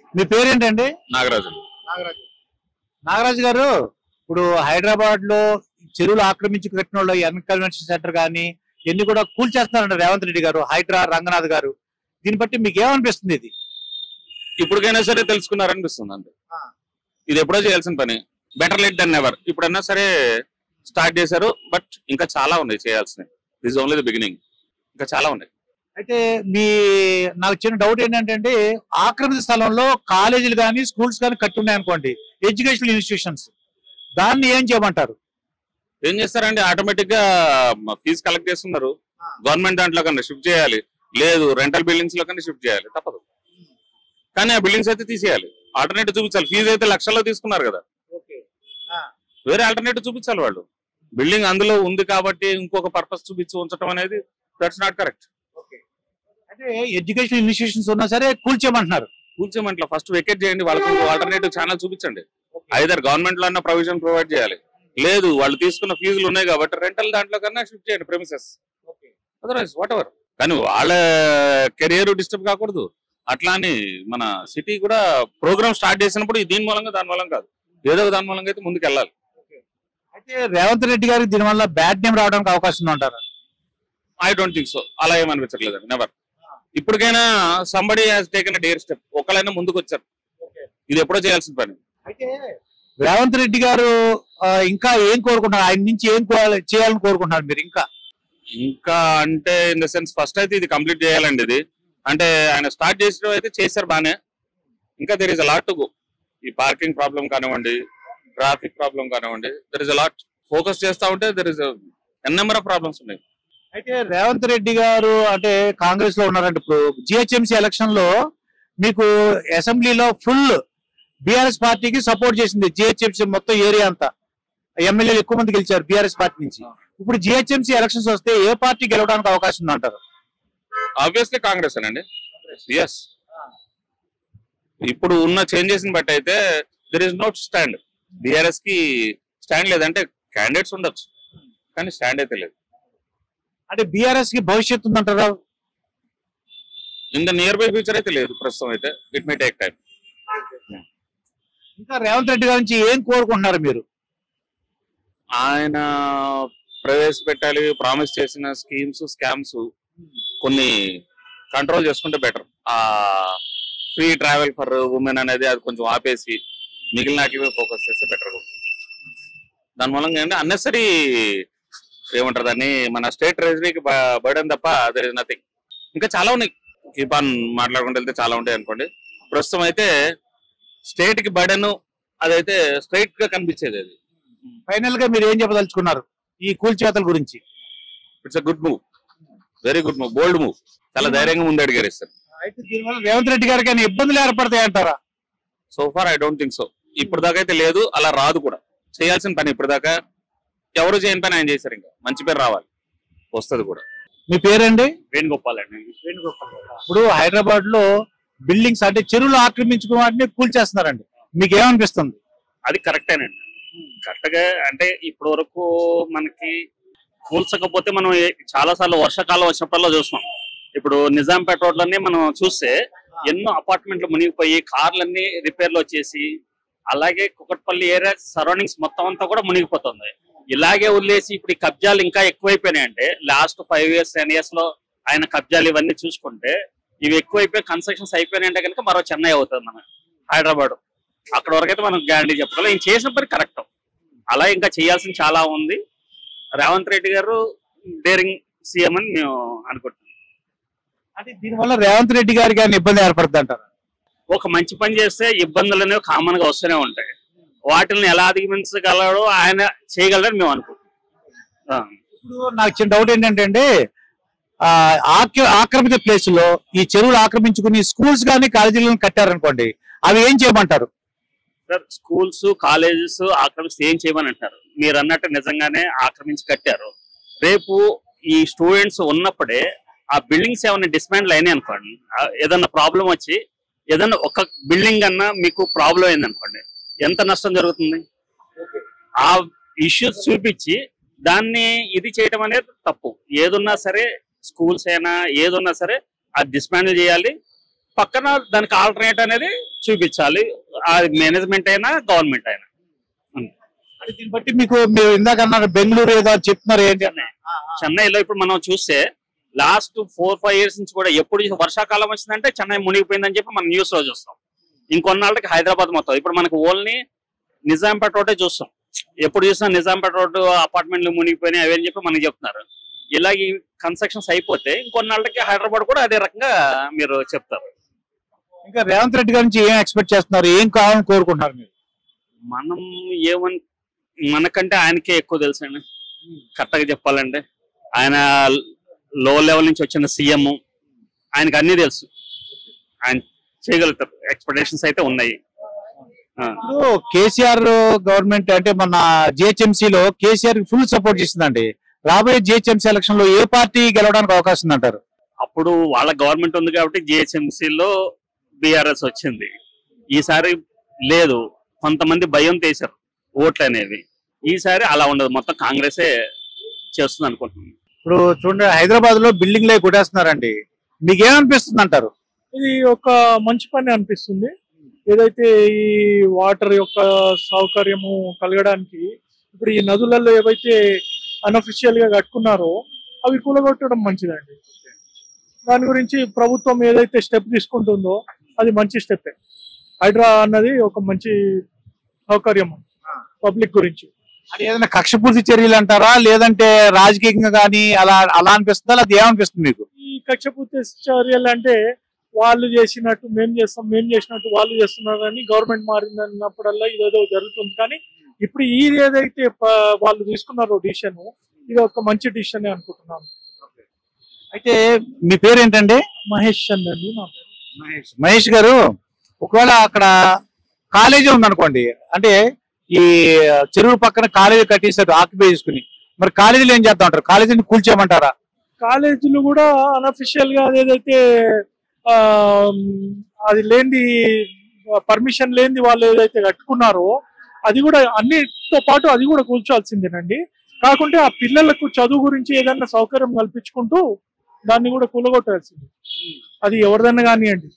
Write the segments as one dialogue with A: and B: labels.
A: మీ పేరేంటండి
B: నాగరాజు
A: నాగరాజు నాగరాజు గారు ఇప్పుడు హైదరాబాద్ లో చెరువులు ఆక్రమించి కట్టిన వాళ్ళు ఎన్ కన్వెన్షన్ సెంటర్ కానీ ఇవన్నీ కూడా కూల్చేస్తున్నారంట రేవంత్ రెడ్డి గారు హైడ్రా రంగనాథ్ గారు దీన్ని బట్టి మీకు ఏమనిపిస్తుంది ఇది
B: ఇప్పటికైనా సరే తెలుసుకున్నారనిపిస్తుంది అంతే
A: ఆ.
B: ఇది ఎప్పుడో చేయాల్సిన పని బెటర్ లేట్ దెన్ ఎవర్ ఇప్పుడన్నా సరే స్టార్ట్ చేశారు బట్ ఇంకా చాలా ఉన్నాయి చేయాల్సినవి దిస్ ఓన్లీ ది బిగినింగ్ ఇంకా చాలా ఉన్నాయి
A: అయితే మీ నాకు చిన్న డౌట్ ఏంటంటే ఆక్రమిత స్థలంలో కాలేజీలు కానీ స్కూల్స్ కానీ కట్టున్నాయి అనుకోండి ఎడ్యుకేషనల్ ఇన్స్టిట్యూషన్స్ దాన్ని ఏం చేయమంటారు
B: ఏం చేస్తారండి ఆటోమేటిక్ గా ఫీజు కలెక్ట్ చేస్తున్నారు గవర్నమెంట్ దాంట్లో కన్నా షిఫ్ట్ చేయాలి లేదు రెంటల్ బిల్డింగ్స్ లో కన్నా షిఫ్ట్ చేయాలి తప్పదు కానీ ఆ బిల్డింగ్స్ అయితే తీసేయాలి ఆల్టర్నేటివ్ చూపించాలి ఫీజు అయితే లక్షల్లో తీసుకున్నారు కదా వేరే ఆల్టర్నేటివ్ చూపించాలి వాళ్ళు బిల్డింగ్ అందులో ఉంది కాబట్టి ఇంకొక పర్పస్ చూపించి ఉంచడం అనేది దట్స్ నాట్ కరెక్ట్
A: అంటే ఎడ్యుకేషనల్ ఇన్స్టిట్యూషన్స్ ఉన్నా సరే కూల్చేయమంటున్నారు
B: కూర్చోమంట్లో ఫస్ట్ వెకేట్ చేయండి వాళ్ళకి ఆల్టర్నేటివ్ ఛానల్ చూపించండి ఐదర్ గవర్నమెంట్ లో అన్న ప్రొవిజన్ ప్రొవైడ్ చేయాలి లేదు వాళ్ళు తీసుకున్న ఫీజులు ఉన్నాయి కాబట్టి రెంటల్ దాంట్లో కన్నా షిఫ్ట్ చేయండి ప్రెమిసెస్ అదర్వైజ్ వాట్ ఎవర్ కానీ వాళ్ళ కెరియర్ డిస్టర్బ్ కాకూడదు అట్లా అని మన సిటీ కూడా ప్రోగ్రామ్ స్టార్ట్ చేసినప్పుడు ఇది దీని మూలంగా దాని మూలం కాదు ఏదో ఒక దాని మూలంగా అయితే ముందుకు వెళ్ళాలి
A: అయితే రేవంత్ రెడ్డి గారికి దీనివల్ల బ్యాడ్ నేమ్ రావడానికి అవకాశం ఉందంటారా
B: ఐ డోంట్ థింక్ సో అలా ఏమనిపించట్లేదు నెవర్ ఇప్పటికైనా somebody has taken dare step ఒకళ్ళైనా ముందుకు వచ్చారు ఇది ఎప్పుడో చేయాల్సిన పని
A: అయితే రేవంత్ రెడ్డి గారు ఆ, ఇంకా ఏం కోరుకుంటున్నారు ఆయన నుంచి ఏం కోరాలి- చేయాలని కోరుకుంటున్నారు మీరు ఇంకా
B: ఇంకా అంటే ఇన్ ద సెన్స్ ఫస్ట్ అయితే ఇది కంప్లీట్ చేయాలండి ఇది అంటే ఆయన స్టార్ట్ చేసిన అయితే చేశారు బానే ఇంకా there is a lot to go ఈ పార్కింగ్ ప్రాబ్లం కానివ్వండి ట్రాఫిక్ ప్రాబ్లం కానివ్వండి there is a lot focus చేస్తా ఉంటే there is N number of problems ఉన్నాయి
A: అయితే రేవంత్ రెడ్డి గారు అంటే కాంగ్రెస్ లో ఉన్నారంటే ఇప్పుడు జిహెచ్ఎంసీ ఎలక్షన్ లో మీకు అసెంబ్లీలో ఫుల్ బీఆర్ఎస్ పార్టీకి సపోర్ట్ చేసింది జిహెచ్ఎంసీ మొత్తం ఏరియా అంతా ఎమ్మెల్యేలు ఎక్కువ మంది గెలిచారు బీఆర్ఎస్ పార్టీ నుంచి ఇప్పుడు జిహెచ్ఎంసీ ఎలక్షన్స్ వస్తే ఏ పార్టీ గెలవడానికి అవకాశం ఉందంటారు
B: ఆబ్వియస్లీ కాంగ్రెస్ అండి ఎస్ ఇప్పుడు ఉన్న చేంజెస్ ని బట్టి అయితే there is not stand BRS కి స్టాండ్ లేదంటే క్యాండిడేట్స్ ఉండొచ్చు కానీ స్టాండ్ అయితే లేదు
A: అంటే బీఆర్ఎస్ కి భవిష్యత్తు ఉందంటారా
B: in the near by future అయితే లేదు ప్రస్తుతం అయితే ఇట్ మే టేక్ టైం
A: ఇంకా రేవంత్ రెడ్డి గారి నుంచి ఏం కోరుకుంటున్నారు మీరు
B: ఆయన ప్రవేశపెట్టాలి ప్రామిస్ చేసిన స్కీమ్స్ స్కామ్స్ కొన్ని కంట్రోల్ చేసుకుంటే బెటర్ ఆ ఫ్రీ ట్రావెల్ ఫర్ ఉమెన్ అనేది అది కొంచెం ఆపేసి మిగిలిన వాటి మీద ఫోకస్ చేస్తే బెటర్ దాని మూలంగా ఏంటంటే అన్నెసరీ ఏమంటారు దాన్ని మన స్టేట్ ట్రెజరీకి బర్డన్ తప్ప దర్ ఇస్ నథింగ్ ఇంకా చాలా ఉన్నాయి కీప్ ఆన్ మాట్లాడుకుంటూ వెళ్తే చాలా ఉంటాయి అనుకోండి ప్రస్తుతం అయితే స్టేట్ కి బర్డన్ అదైతే స్ట్రైట్ గా కనిపించేది అది
A: ఫైనల్ గా మీరు ఏం చెప్పదలుచుకున్నారు ఈ కూల్చేతల గురించి
B: it's a good move very good move bold move చాలా ధైర్యంగా ముందు అడిగారు సార్
A: అయితే దీనివల్ల రేవంత్ రెడ్డి గారికి ఏమైనా ఇబ్బందులు ఏర్పడతాయి అంటారా
B: so far I don't think so ఇప్పుడు దాకా అయితే లేదు అలా రాదు కూడా చేయాల్సిన పని ఇప్పుడు దాకా ఎవరు చేయని పని ఆయన చేశారు ఇంకా మంచి పేరు రావాలి వస్తుంది కూడా
A: మీ పేరండి
B: వేణుగోపాల్ అండి
A: ఇప్పుడు హైదరాబాద్ లో బిల్డింగ్స్ అంటే చెరువులు ఆక్రమించుకున్న వాటిని కూల్చేస్తున్నారండి మీకు ఏమనిపిస్తుంది
C: అది కరెక్టేనండి కరెక్ట్ గా అంటే ఇప్పటి వరకు మనకి కూల్చకపోతే మనం ఏ- చాలా సార్లు వర్షాకాలం వచ్చినప్పుడల్లా చూస్తున్నాం ఇప్పుడు నిజాంపేట రోడ్లన్నీ మనం చూస్తే ఎన్నో అపార్ట్మెంట్లు మునిగిపోయి కార్లన్నీ రిపేర్లు వచ్చేసి అలాగే కుకట్పల్లి ఏరియా సరౌండింగ్స్ మొత్తం అంతా కూడా మునిగిపోతుంది ఇలాగే వదిలేసి ఇప్పుడు ఈ కబ్జాలు ఇంకా ఎక్కువైపోయినాయి అంటే last five years ten years లో ఆయన కబ్జాలు ఇవన్నీ చూసుకుంటే ఇవి ఎక్కువైపోయి కన్స్ట్రక్షన్స్ అయిపోయినాయి అంటే కనుక మరో చెన్నై అవుతుంది మన హైదరాబాద్ అక్కడ వరకు అయితే మనం గ్యారంటీ చెప్పగలం ఈయన చేసిన పని కరెక్ట్ అలా ఇంకా చేయాల్సింది చాలా ఉంది రేవంత్ రెడ్డి గారు డేరింగ్ సీఎం అని మేము అనుకుంటున్నాం
A: అంటే దీనివల్ల రేవంత్ రెడ్డి గారికి ఏమైనా ఇబ్బంది ఏర్పడుతుంది అంటారు
C: ఒక మంచి పని చేస్తే ఇబ్బందులు అనేవి కామన్ గా వస్తూనే ఉంటాయి వాటిని ఎలా అధిగమించగలడో ఆయన చేయగలడని మేము అనుకుంటున్నాం ఆ.
A: ఇప్పుడు నాకు చిన్న డౌట్ ఏంటంటే ఆ, ఆక్ర- ఆక్రమిత ప్లేస్ లో ఈ చెరువులు ఆక్రమించుకుని స్కూల్స్ కానీ కాలేజీలను కట్టారనుకోండి అవి ఏం చేయమంటారు
C: సార్ స్కూల్స్ కాలేజెస్ ఆక్రమిస్తే ఏం చేయమని అంటారు మీరు అన్నట్టు నిజంగానే ఆక్రమించి కట్టారు రేపు ఈ స్టూడెంట్స్ ఉన్నప్పుడే ఆ బిల్డింగ్స్ ఏమైనా డిస్మాండిల్ అయినాయి అనుకోండి ఆ ఏదన్నా ప్రాబ్లం వచ్చి ఏదన్నా ఒక బిల్డింగ్ అన్నా మీకు ప్రాబ్లం అయింది అనుకోండి ఎంత నష్టం జరుగుతుంది ఆ ఇష్యూస్ చూపించి దాన్ని ఇది చేయడం అనేది తప్పు ఏదున్నా సరే స్కూల్స్ అయినా ఏదున్నా సరే అది డిస్మాండిల్ చేయాలి పక్కన దానికి ఆల్టర్నేట్ అనేది చూపించాలి అది మేనేజ్మెంట్ అయినా గవర్నమెంట్ అయినా
A: అంటే దీన్ని బట్టి మీకు మీరు ఇందాక అన్నారు బెంగళూరు ఏదో చెప్తున్నారు ఏంటి అని
C: చెన్నైలో ఇప్పుడు మనం చూస్తే లాస్ట్ ఫోర్ ఫైవ్ ఇయర్స్ నుంచి కూడా ఎప్పుడు చూసినా వర్షాకాలం వచ్చిందంటే చెన్నై మునిగిపోయిందని చెప్పి మనం న్యూస్ లో చూస్తాం ఇంకొన్నాళ్ళకి హైదరాబాద్ మొత్తం ఇప్పుడు మనకు ఓన్లీ నిజాంపేట రోడ్డే చూస్తాం ఎప్పుడు చూసినా నిజాంపేట రోడ్డు అపార్ట్మెంట్లు మునిగిపోయినాయి అవి అని చెప్పి మనకి చెప్తున్నారు ఇలా ఈ కన్స్ట్రక్షన్స్ అయిపోతే ఇంకొన్నాళ్ళకి హైదరాబాద్ కూడా అదే రకంగా మీరు చెప్తారు
A: ఇంకా రేవంత్ రెడ్డి గారి నుంచి ఏం ఎక్స్పెక్ట్ చేస్తున్నారు ఏం కావాలని కోరుకుంటున్నారు మీరు
C: మనం ఏమని మనకంటే ఆయనకే ఎక్కువ తెలుసండి కరెక్ట్ గా చెప్పాలంటే ఆయన లో లెవెల్ నుంచి వచ్చిన సీఎం ఆయనకి అన్ని తెలుసు ఆయన చేయగలుగుతారు ఎక్స్పెక్టేషన్స్ అయితే ఉన్నాయి ఆ,
A: ఇప్పుడు కేసీఆర్ గవర్నమెంట్ అంటే మన జిహెచ్ఎంసీ లో కేసీఆర్ ఫుల్ సపోర్ట్ చేసిందండి రాబోయే జిహెచ్ఎంసీ ఎలక్షన్ లో ఏ పార్టీ గెలవడానికి అవకాశం ఉందంటారు
C: అప్పుడు వాళ్ళ గవర్నమెంట్ ఉంది కాబట్టి GHMC లో బీఆర్ఎస్ వచ్చింది ఈసారి లేదు కొంతమంది భయం తీశారు ఓట్లు అనేవి ఈసారి అలా ఉండదు మొత్తం కాంగ్రెసే చేస్తుంది అనుకుంటున్నాను
A: ఇప్పుడు చూడండి హైదరాబాద్ లో బిల్డింగ్ లే కొట్టేస్తున్నారండి మీకు ఏమనిపిస్తుంది అంటారు
D: ఇది ఒక మంచి పని అనిపిస్తుంది ఏదైతే ఈ వాటర్ యొక్క సౌకర్యము కలగడానికి ఇప్పుడు ఈ నదులలో ఏవైతే అనఫిషియల్ గా కట్టుకున్నారో అవి కూలగొట్టడం మంచిదండి దాని గురించి ప్రభుత్వం ఏదైతే స్టెప్ తీసుకుంటుందో అది మంచి స్టెప్ హైడ్రా అన్నది ఒక మంచి సౌకర్యం పబ్లిక్ గురించి
A: అది ఏదైనా కక్షపూర్తి చర్యలు అంటారా లేదంటే రాజకీయంగా కానీ అలా అలా అనిపిస్తుందా అది ఏమనిపిస్తుంది మీకు
D: ఈ కక్షపూర్తి చర్యలు అంటే వాళ్ళు చేసినట్టు మేము చేస్తాం మేము చేసినట్టు వాళ్ళు చేస్తున్నారు అని గవర్నమెంట్ మారింది అన్నప్పుడల్లా ఇదేదో జరుగుతుంది కానీ ఇప్పుడు ఈ ఏదైతే ప- వాళ్ళు తీసుకున్నారో డిసిషన్ ఇది ఒక మంచి డిసిషన్ అనుకుంటున్నాను
A: అయితే మీ పేరు ఏంటండి
D: మహేష్ చంద్ అండి నా పేరు.
A: మహేష్ మహేష్ గారు ఒకవేళ అక్కడ కాలేజీ ఉందనుకోండి అంటే ఈ చెరువు పక్కన కాలేజీ కట్టేసారు ఆక్యుపై చేసుకుని మరి కాలేజీలో ఏం చేద్దాం అంటారు కాలేజీని కూల్చేయమంటారా
D: కాలేజీలు కూడా అనఫిషియల్ గా అదేదైతే ఆ, అది లేనిది పర్మిషన్ లేనిది వాళ్ళు ఏదైతే కట్టుకున్నారో అది కూడా అన్నిటితో పాటు అది కూడా కూల్చాల్సిందేనండి కాకుంటే ఆ పిల్లలకు చదువు గురించి ఏదైనా సౌకర్యం కల్పించుకుంటూ దాన్ని కూడా కూలగొట్టాల్సింది అది ఎవరిదైనా కానివ్వండి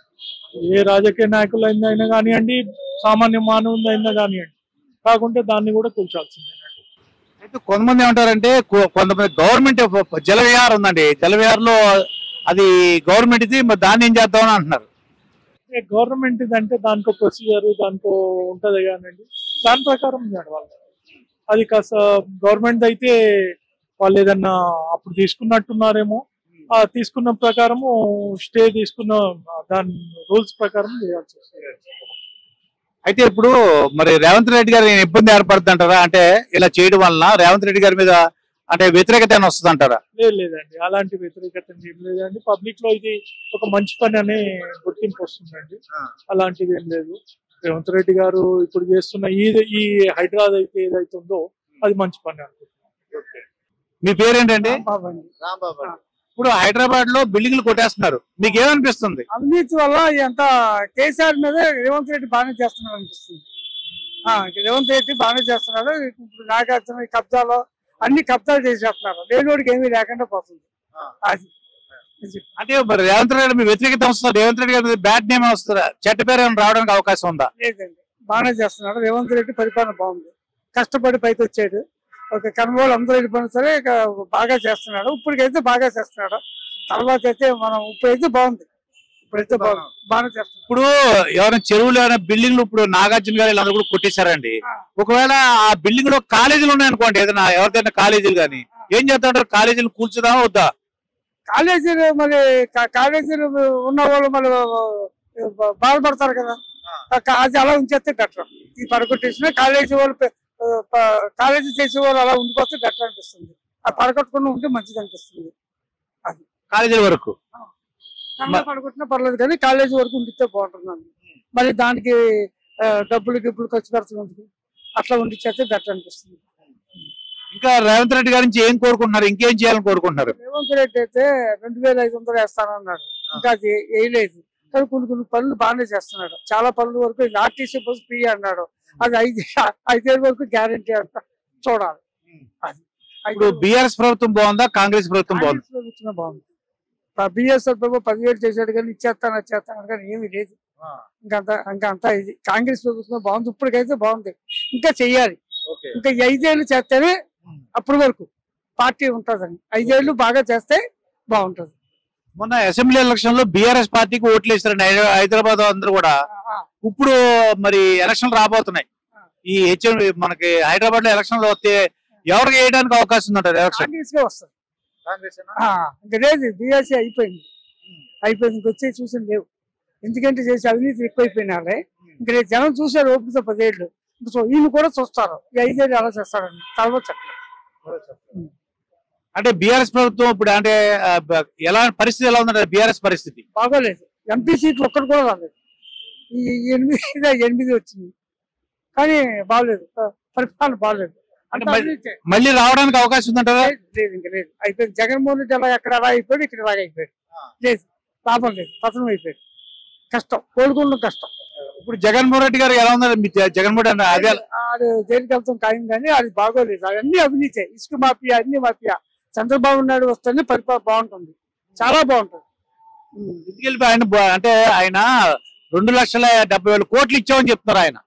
D: ఏ రాజకీయ నాయకులైనా అయినా కానివ్వండి సామాన్య మానవులైనా కానివ్వండి కాకుంటే దాన్ని కూడా కూల్చాల్సిందేనండి
A: అయితే కొంతమంది ఏమంటారంటే కొ- కొంతమంది గవర్నమెంట్ జలవిహార్ ఉందండి జలవిహార్లో అది గవర్నమెంట్ ఇది మరి దాన్ని ఏం చేద్దామని అంటున్నారు
D: గవర్నమెంట్ అంటే దానికో ప్రొసీజర్ దానికో ఉంటది కానండి దాని ప్రకారం నడవాలి అది కాస్త గవర్నమెంట్ అయితే వాళ్ళు ఏదన్నా అప్పుడు తీసుకున్నట్టున్నారేమో ఆ తీసుకున్న ప్రకారము స్టే తీసుకున్న దాని రూల్స్ ప్రకారం చేయాల్సి వస్తుంది
A: అయితే ఇప్పుడు మరి రేవంత్ రెడ్డి గారు నేను ఇబ్బంది ఏర్పడుతుంది అంటారా అంటే ఇలా చేయడం వలన రేవంత్ రెడ్డి గారి మీద అంటే వ్యతిరేకత ఏమైనా వస్తుంది అంటారా
D: లేదు లేదండి అలాంటి వ్యతిరేకత ఏం లేదండి పబ్లిక్ లో ఇది ఒక మంచి పని అనే గుర్తింపు వస్తుందండి అలాంటిది ఏం లేదు రేవంత్ రెడ్డి గారు ఇప్పుడు చేస్తున్న ఈ ఈ హైదరాబాద్ అయితే ఏదైతే ఉందో అది మంచి పని అనుకుంటున్నాను
A: మీ పేరేంటండి ఇప్పుడు హైదరాబాద్ లో బిల్డింగ్లు కొట్టేస్తున్నారు మీకు ఏమనిపిస్తుంది
E: అవినీతి వల్ల ఎంత కేసీఆర్ మీద రేవంత్ రెడ్డి బాగానే చేస్తున్నాడు అనిపిస్తుంది ఆ, రేవంత్ రెడ్డి బాగానే చేస్తున్నాడు ఇప్పుడు నాగార్జున ఈ కబ్జాలో అన్ని కబ్జాలు చేసేస్తున్నారు లేనివాడికి ఏమీ లేకుండా పోతుంది అది
A: అంటే మరి రేవంత్ రెడ్డి మీ వ్యతిరేకత వస్తుంది రేవంత్ రెడ్డి గారి బ్యాడ్ నేమ్ వస్తుందా చెడ్డ పేరు ఏమైనా రావడానికి అవకాశం ఉందా
E: లేదండి బాగానే చేస్తున్నాడు రేవంత్ రెడ్డి పరిపాలన బాగుంది కష్టపడి పైకి వచ్చాడు ఒక కనుగోలు అందరూ వెళ్ళిపోయినా సరే ఇక బాగా చేస్తున్నాడు ఇప్పటికైతే బాగా చేస్తున్నాడు తర్వాత అయితే మనం ఇప్పుడైతే బాగుంది ఇప్పుడైతే బాగుంది బాగానే చేస్తున్నాడు
A: ఇప్పుడు ఎవరైనా చెరువులు ఏమైనా బిల్డింగ్లు ఇప్పుడు నాగార్జున గారు వీళ్ళందరూ కూడా కొట్టేశారండి ఒకవేళ ఆ బిల్డింగ్ లో కాలేజీలు ఉన్నాయనుకోండి ఏదైనా ఎవరిదైనా కాలేజీలు కానీ ఏం చేస్తాంటారు కాలేజీలు కూల్చుదామా వద్దా
E: కాలేజీలు మరి కా- కాలేజీలు ఉన్న వాళ్ళు మరి బా- బాధపడతారు కదా కా- అది అలా ఉంచేస్తే బెటర్ ఈ పరగొట్టేసిన కాలేజీ వాళ్ళు పె- ప- కాలేజీ చేసే వాళ్ళు అలా ఉండిపోతే బెటర్ అనిపిస్తుంది ఆ పరగొట్టకుండా ఉంటే మంచిది అనిపిస్తుంది
A: కాలేజీల వరకు
E: కన్నా పడగొట్టినా పర్లేదు కానీ కాలేజీ వరకు ఉండితే బాగుంటుంది మరి దానికి ఆ, డబ్బులు గిబ్బులు ఖర్చు పెడుతున్నందుకు అట్లా ఉండిచ్చేస్తే బెటర్ అనిపిస్తుంది
A: ఇంకా రేవంత్ రెడ్డి గారి నుంచి ఏం కోరుకుంటున్నారు ఇంకేం చేయాలని కోరుకుంటున్నారు
E: రేవంత్ రెడ్డి అయితే రెండు వేల ఐదు వందలు వేస్తానన్నాడు ఇంకా అది వేయలేదు కానీ కొన్ని కొన్ని పనులు బాగానే చేస్తున్నాడు చాలా పనుల వరకు ఆర్టీసీ బస్ ఫ్రీ అన్నాడు అది ఐదు ఐదేళ్ళ వరకు గ్యారంటీ అంట చూడాలి అది
A: ఇప్పుడు బీఆర్ఎస్ ప్రభుత్వం బాగుందా కాంగ్రెస్ ప్రభుత్వం బాగుందా
E: కాంగ్రెస్ ప్రభుత్వమే బాగుంది బిఎస్ఎఫ్ ఏమో పదివేలు చేశాడు కానీ ఇచ్చేస్తాను వచ్చేస్తాను కానీ ఏమీ లేదు ఇంకా అంత ఇంకా అంతా ఇది కాంగ్రెస్ ప్రభుత్వం బాగుంది ఇప్పటికైతే బాగుంది ఇంకా చెయ్యాలి
A: ఓకే
E: ఇంకా ఈ ఐదేళ్ళు చేస్తేనే
A: ఉమ్.
E: అప్పటి వరకు పార్టీ ఉంటుందని ఐదేళ్ళు బాగా చేస్తే బాగుంటది
A: మొన్న అసెంబ్లీ ఎలక్షన్ లో బీఆర్ఎస్ పార్టీకి ఓట్లు వేస్తారండి హై- హైదరాబాద్ అందరూ కూడా ఇప్పుడు మరి ఎలక్షన్ రాబోతున్నాయి ఈ హెచ్ఎం మనకి హైదరాబాద్ లో ఎలక్షన్ లో వస్తే ఎవరికి వేయడానికి అవకాశం ఉందంటారు ఎలక్షన్
E: కాంగ్రెస్ గా వస్తుంది ఆ, ఇంకా లేదు బీఎస్సీ అయిపోయింది అయిపోయింది ఇంక వచ్చి చూసి లేవు ఎందుకంటే చేసి అవినీతి ఎక్కువైపోయినాలే ఇంకా రేపు జనం చూసారు ఓపిక పదేళ్ళు సో ఈయన కూడా చూస్తారు ఈ ఐదేళ్ళు ఎలా చేస్తారని తర్వాత చెప్పలేదు
A: అంటే బీఆర్ఎస్ ప్రభుత్వం ఇప్పుడు అంటే ఆ, బ- ఎలా పరిస్థితి ఎలా ఉందంటే బీఆర్ఎస్ పరిస్థితి
E: బాగోలేదు ఎంపీ సీట్లు ఒక్కటి కూడా రాలేదు ఈ ఈ ఎనిమిది ఎనిమిది వచ్చింది కానీ బాగలేదు ప- పరిపాలన బాగలేదు
A: అంటే
E: అంతా
A: మరి-
E: అవినీతే.
A: మళ్ళీ రావడానికి అవకాశం ఉందంటారా
E: లేదు, లేదు ఇంకా లేదు అయిపోయింది జగన్మోహన్ రెడ్డి అలా ఎక్కడ అలా అయిపోయాడు ఇక్కడ అలాగ అయిపోయాడు
A: ఆ.
E: లేదు లాభం లేదు పతనం అయిపోయాడు కష్టం కోలుకోవడం కష్టం
A: ఇప్పుడు జగన్మోహన్ రెడ్డి గారు ఎలా ఉన్నారు మీ జ- జగన్మోహన్ రెడ్డి అదే
E: అది జైలుకి వెళ్తాం ఖాయం కానీ అది బాగోలేదు అవన్నీ అవినీతే ఇసుక మాఫియా అన్ని మాఫియా చంద్రబాబు నాయుడు వస్తేనే పరిపాలన బాగుంటుంది చాలా బాగుంటుంది ఉమ్.
A: ఇంటికి ఆయన బ- అంటే ఆయన రెండు లక్షల డెబ్బై వేల కోట్లు ఇచ్చామని చెప్తున్నారు ఆయన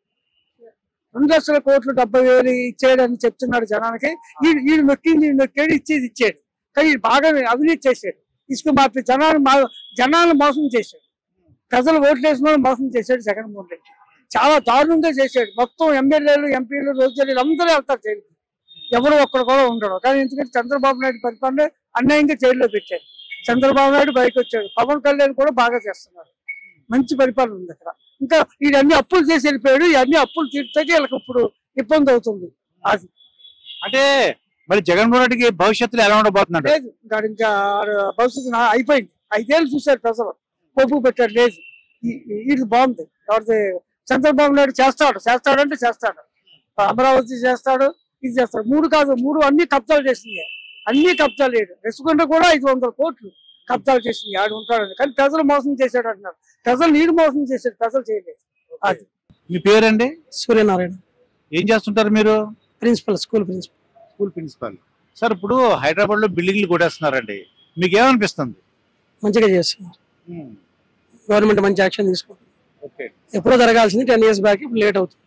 E: రెండు లక్షల కోట్లు డెబ్బై వేలు ఇచ్చేయడని చెప్తున్నాడు జనానికి ఈయన ఈయన నొక్కింది ఈయన నొక్కేది ఇచ్చేది ఇచ్చాడు కానీ ఈయన బాగా అవినీతి చేశాడు ఇసుక మాఫీ జనాలు మా- జనాలను మోసం చేశాడు ప్రజలు ఓట్లు వేసిన వాళ్ళు మోసం చేశాడు జగన్మోహన్ రెడ్డి చాలా దారుణంగా చేశాడు మొత్తం ఎమ్మెల్యేలు ఎంపీలు రోజులు అందరూ వెళ్తారు జైలుకి ఎవరు ఒక్కరు కూడా ఉండరు కానీ ఎందుకంటే చంద్రబాబు నాయుడు పరిపాలన అన్యాయంగా జైల్లో పెట్టారు చంద్రబాబు నాయుడు బయటకు వచ్చాడు పవన్ కళ్యాణ్ కూడా బాగా చేస్తున్నారు మంచి పరిపాలన ఉంది అక్కడ ఇంకా వీడన్ని అప్పులు చేసి వెళ్ళిపోయాడు ఇవన్నీ అప్పులు తీర్చకి వీళ్ళకి ఇప్పుడు ఇబ్బంది అవుతుంది అది
A: అంటే మరి జగన్మోహన్ రెడ్డికి భవిష్యత్తులో ఎలా ఉండబోతున్నాడు
E: లేదు ఇంకా ఇంకా ఆడ భవిష్యత్తు నా- అయిపోయింది ఐదేళ్ళు చూశారు ప్రజలు పోపు పెట్టారు లేదు ఈ- ఈ- ఇది బాగుంది ఎవరిది చంద్రబాబు నాయుడు చేస్తాడు చేస్తాడంటే చేస్తాడు అమరావతి చేస్తాడు ఇది చేస్తాడు మూడు కాదు మూడు అన్ని కబ్జాలు చేసింది అన్ని కబ్జాలు లేదు రెసుకుంట కూడా ఐదు వందల కోట్లు కబ్జాలు చేసింది ఆడు ఉంటాడని కానీ ప్రజలు మోసం చేశాడు అంటున్నారు ప్రజలు నీరు మోసం చేశాడు ప్రజలు చేయలేదు అది
A: మీ పేరండి
E: సూర్యనారాయణ
A: ఏం చేస్తుంటారు మీరు
E: principal school principal
A: school principal sir ఇప్పుడు హైదరాబాద్ లో బిల్డింగ్లు కొట్టేస్తున్నారండి మీకు ఏమనిపిస్తుంది
E: మంచిగా చేస్తున్నారు గవర్నమెంట్ మంచి యాక్షన్ తీసుకుంటుంది
A: ఓకే
E: ఎప్పుడో జరగాల్సింది టెన్ ఇయర్స్ బ్యాక్ ఇప్పుడు లేట్ అవుతుంది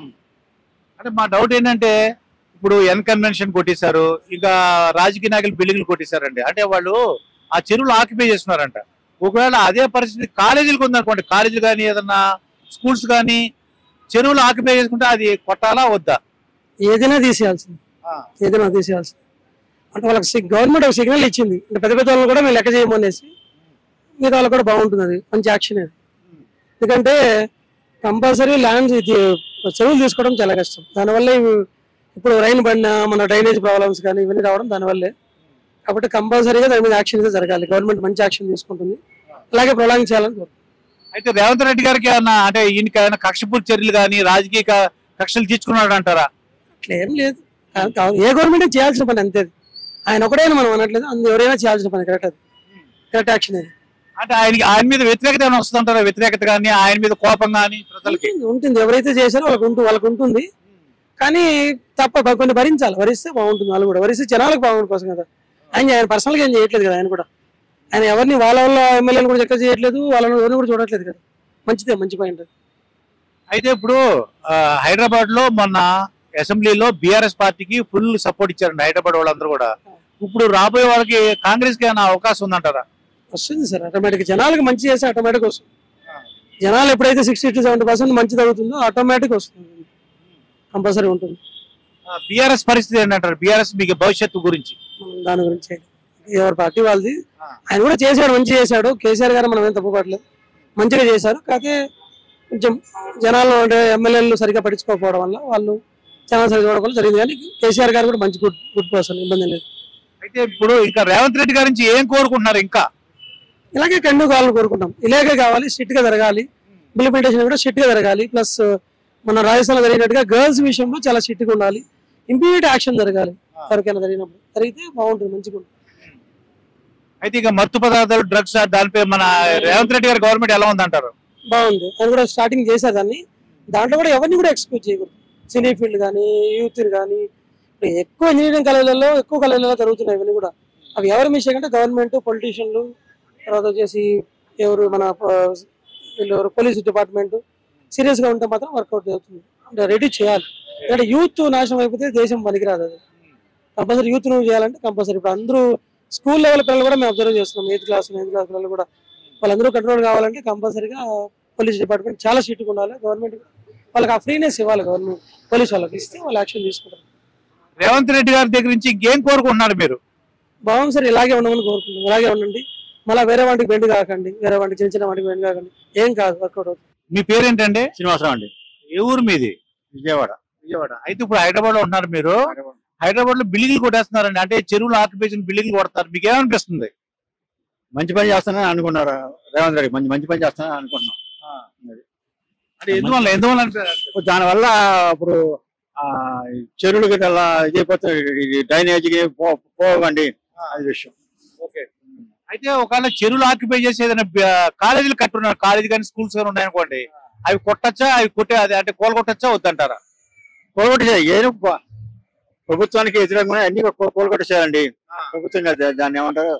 A: అంటే మా డౌట్ ఏంటంటే ఇప్పుడు ఎన్ కన్వెన్షన్ కొట్టేశారు ఇంకా రాజకీయ నాయకులు బిల్డింగ్లు కొట్టేశారండి అంటే వాళ్ళు ఆ చెరువులు ఆక్యుపై చేస్తున్నారంట ఒకవేళ అదే పరిస్థితి కాలేజీలకు ఉందనుకోండి కాలేజీలు కానీ ఏదన్నా స్కూల్స్ కానీ చెరువులు ఆక్యుపై చేసుకుంటే అది కొట్టాలా వద్దా
E: ఏదైనా తీసేయాల్సింది ఏదైనా తీసేయాల్సింది అంటే వాళ్ళకి గవర్నమెంట్ ఒక సిగ్నల్ ఇచ్చింది అంటే పెద్ద పెద్ద వాళ్ళని కూడా మేము లెక్క చేయమనేసి మిగతా వాళ్ళకి కూడా బాగుంటుంది అది మంచి యాక్షన్ అది ఎందుకంటే కంపల్సరీ ల్యాండ్ చెరువులు తీసుకోవడం చాలా కష్టం దానివల్ల ఇవి ఇప్పుడు రైన్ పడిన మన డ్రైనేజ్ ప్రాబ్లమ్స్ కానీ ఇవన్నీ రావడం దానివల్లే కాబట్టి కంపల్సరీగా దాని మీద యాక్షన్ అయితే జరగాలి గవర్నమెంట్ మంచి యాక్షన్ తీసుకుంటుంది అలాగే ప్రొలాంగ్ చేయాలని కోరుకుంటున్నాను.
A: అయితే రేవంత్ రెడ్డి గారికి ఏమన్నా అంటే ఈయనకి ఏమైనా కక్షపూర్తి చర్యలు కానీ రాజకీయ క- కక్షలు తీర్చుకున్నాడు అంటారా
E: అట్లా ఏం లేదు కా- కా- ఏ గవర్నమెంట్ చేయాల్సిన పని అంతే అది. ఆయన ఒకటైనా మనం అనట్లేదు అందు ఎవరైనా చేయాల్సిన పని కరెక్ట్ అది కరెక్ట్ యాక్షన్ అది
A: అంటే ఆయనకి ఆయన మీద వ్యతిరేకత ఏమైనా వస్తుంటారా వ్యతిరేకత కానీ ఆయన మీద కోపం కానీ ప్రజలకి
E: ఉంటుంది, ఉంటుంది ఎవరైతే చేశారో వాళ్ళకి ఉంటుంది వాళ్ళకి ఉంటుంది కానీ తప్ప కొన్ని భరించాలి భరిస్తే బాగుంటుంది వాళ్ళు కూడా భరిస్తే జనాలకు బాగుంటుంది కోసం కదా ఆయన ఆయన పర్సనల్గా ఏం చేయట్లేదు కదా ఆయన కూడా ఆయన ఎవరిని వాళ్ళ వాళ్ళ ఎమ్మెల్యేలు కూడా చక్కగా చేయట్లేదు వాళ్ళని ఎవరిని కూడా చూడట్లేదు కదా మంచిదే మంచి పాయింట్ అది.
A: అయితే ఇప్పుడు ఆ, హైదరాబాద్ లో మొన్న అసెంబ్లీలో బీఆర్ఎస్ పార్టీకి ఫుల్ సపోర్ట్ ఇచ్చారండి హైదరాబాద్ వాళ్ళందరూ కూడా ఇప్పుడు రాబోయే వాళ్ళకి కాంగ్రెస్ కి ఏమైనా అవకాశం ఉందంటారా
E: వస్తుంది సార్ ఆటోమేటిక్ జనాలకు మంచి చేస్తే ఆటోమేటిక్ వస్తుంది జనాలు ఎప్పుడైతే సిక్స్టీ టు సెవెంటీ పర్సెంట్ మంచి తగ్గుతుందో ఆటోమేటిక్ వస్తుంది కంపల్సరీ ఉంటుంది
A: బీఆర్ఎస్ పరిస్థితి ఏంటంటారు బీఆర్ఎస్ మీకు భవిష్యత్తు గురించి
E: మనం దాని గురించి చేయలేం. ఎవరి పార్టీ వాళ్ళది
A: ఆ.
E: ఆయన కూడా చేశాడు మంచి చేశాడు కేసీఆర్ గారు మనం ఏం తప్పుపడలేదు మంచిగా చేశారు కాకపోతే కొంచెం జనాలు అంటే ఎమ్మెల్యేలు సరిగ్గా పట్టించుకోకపోవడం వల్ల వాళ్ళు జనాలు సరిగ్గా చూడడం వల్ల జరిగింది కానీ కేసీఆర్ గారు కూడా మంచి గుడ్ గుడ్ పర్సన్ ఇబ్బంది లేదు
A: అయితే ఇప్పుడు ఇంకా రేవంత్ రెడ్డి గారి నుంచి ఏం కోరుకుంటున్నారు ఇంకా
E: ఇలాగే కండు కావాలని కోరుకుంటాం ఇలాగే కావాలి స్ట్రిక్ట్ గా జరగాలి ఇంప్లిమెంటేషన్ కూడా స్ట్రిక్ట్ గా జరగాలి ప్లస్ మన రాజస్థాన్ జరిగినట్టుగా గర్ల్స్ విషయంలో చాలా స్ట్రిక్ట్ గా ఉండాలి ఇమీడియట్ యాక్షన్ జరగాలి ఎవరికైనా జరిగినప్పుడు జరిగితే బాగుంటుంది మంచిగా ఉంటుంది
A: అయితే ఇక మత్తు పదార్థాలు డ్రగ్స్ దానిపై మన రేవంత్ రెడ్డి గారి గవర్నమెంట్ ఎలా ఉందంటారు
E: బాగుంది ఆయన కూడా స్టార్టింగ్ చేశారు దాన్ని దాంట్లో కూడా ఎవరిని కూడా ఎక్స్క్యూజ్ చేయకూడదు సినీ ఫీల్డ్ కానీ యూత్ కానీ ఇప్పుడు ఎక్కువ ఇంజనీరింగ్ కాలేజీలలో ఎక్కువ కాలేజీలలో జరుగుతున్నాయి ఇవన్నీ కూడా అవి ఎవరి మిస్టేక్ అంటే గవర్నమెంట్ పొలిటీషియన్లు తర్వాత వచ్చేసి ఎవరు మన ఆ, వీళ్ళు ఎవరు పోలీస్ డిపార్ట్మెంట్ సీరియస్ గా ఉంటే మాత్రం వర్కౌట్ అవుతుంది అంటే రెడీ చేయాలి ఎందుకంటే యూత్ నాశనం అయిపోతే దేశం పనికిరాదు అది కంపల్సరీ యూత్ నువ్వు చేయాలంటే కంపల్సరీ ఇప్పుడు అందరూ స్కూల్ లెవెల్ పిల్లలు కూడా మేము అబ్జర్వ్ చేస్తున్నాం ఎయిత్ క్లాస్ నైన్త్ క్లాస్ పిల్లలు కూడా వాళ్ళందరూ కంట్రోల్ కావాలంటే కంపల్సరీగా పోలీస్ డిపార్ట్మెంట్ చాలా స్ట్రిక్ట్గా ఉండాలి గవర్నమెంట్ వాళ్ళకి ఆ ఫ్రీనెస్ ఇవ్వాలి గవర్నమెంట్ పోలీస్ వాళ్ళకి ఇస్తే వాళ్ళు యాక్షన్ తీసుకుంటారు
A: రేవంత్ రెడ్డి గారి దగ్గర నుంచి ఇంకేం కోరుకుంటున్నారు మీరు
E: బాగుంది సార్ ఇలాగే ఉండమని కోరుకుంటున్నాం ఇలాగే ఉండండి మళ్ళీ వేరే వాటికి బెండ్ కాకండి వేరే వాటికి చిన్న చిన్న వాటికి బెండ్ కాకండి ఏం కాదు వర్కౌట్ అవుతుంది
A: మీ పేరేంటండి
F: శ్రీనివాసరావు అండి
A: ఏ ఊరు మీది
F: విజయవాడ
A: విజయవాడ అయితే ఇప్పుడు హైదరాబాద్ లో ఉంటున్నారు మీరు హైదరాబాద్ లో బిల్డింగ్లు కొట్టేస్తున్నారండి అంటే చెరువులు ఆక్యుపేషన్ బిల్డింగ్లు కొడతారు మీకు ఏమనిపిస్తుంది
F: మంచి పని చేస్తానని అనుకున్నారు రేవంత్ రెడ్డి మంచి మంచి పని చేస్తానని అనుకున్నాం
A: అంటే ఎందువల్ల ఎందువల్ల అనిపి-
F: ఇప్పుడు దానివల్ల ఇప్పుడు ఆ ఈ చెరువులు గిట్ల అలా ఇదైపోతే డ్రైనేజీకి పోవండి అది విషయం
A: అయితే ఒకవేళ చెరువులు ఆక్యుపై చేసి ఏదైనా బ- కాలేజీలు కట్టున్నారు కాలేజీ కానీ స్కూల్స్ కానీ ఉన్నాయనుకోండి అవి కొట్టచ్చా అవి కొట్టే అది అంటే కోలు కొట్టచ్చా వద్దంటారా
F: కోలగొట్టి ఏదో ప- ప్రభుత్వానికి వ్యతిరేకంగా అన్ని కోలగొట్టేసారండి ప్రభుత్వం కాదు, దాన్ని ఏమంటారు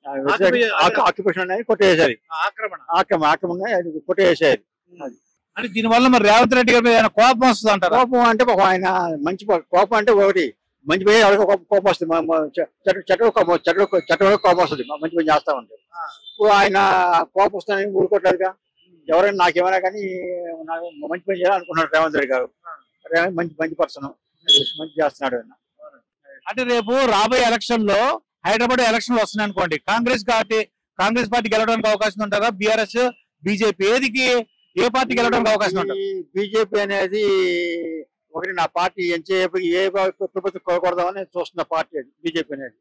F: ఆక్యుపేషన్ అనేది కొట్టేసారు
A: ఆక్రమణ
F: ఆక్రమ ఆక్రమంగా అది కొట్టేసారు
A: అంటే దీనివల్ల మరి రేవంత్ రెడ్డి గారి మీద ఏమైనా కోపం వస్తుంది అంటారా
F: కోపం అంటే పాపం ఆయన మంచి ప- కోపం అంటే ఒకటి మంచి పని ఎవరికి కోపం కోపం వస్తుంది మా- మా చె- చెట్టు చెట్టు కోపం చెట్టు చెట్టు కోపం వస్తుంది మా మంచి పని చేస్తా ఉంటే ఇప్పుడు ఆయన కోపం వస్తుందని ఊరుకోవట్లేదుగా ఎవరైనా నాకేమైనా కానీ నాకు మంచి పని చేయాలనుకున్నాడు రేవంత్ రెడ్డి గారు రేవంత్ మంచి మంచి పర్సన్ మంచి చేస్తున్నాడు ఆయన
A: అంటే రేపు రాబోయే ఎలక్షన్ లో హైదరాబాద్ ఎలక్షన్లు వస్తున్నాయి అనుకోండి కాంగ్రెస్ కాబట్టి కాంగ్రెస్ పార్టీ గెలవడానికి అవకాశం ఉంటుందా బీఆర్ఎస్ బీజేపీ ఏదికి ఏ పార్టీ గెలవడానికి అవకాశం ఉంటుంది
F: బీజేపీ అనేది ఒకటి నా పార్టీ ఎంచేపు ఏ ప్రభుత్వం కోరకూడదామని చూస్తున్న పార్టీ అది బీజేపీ అనేది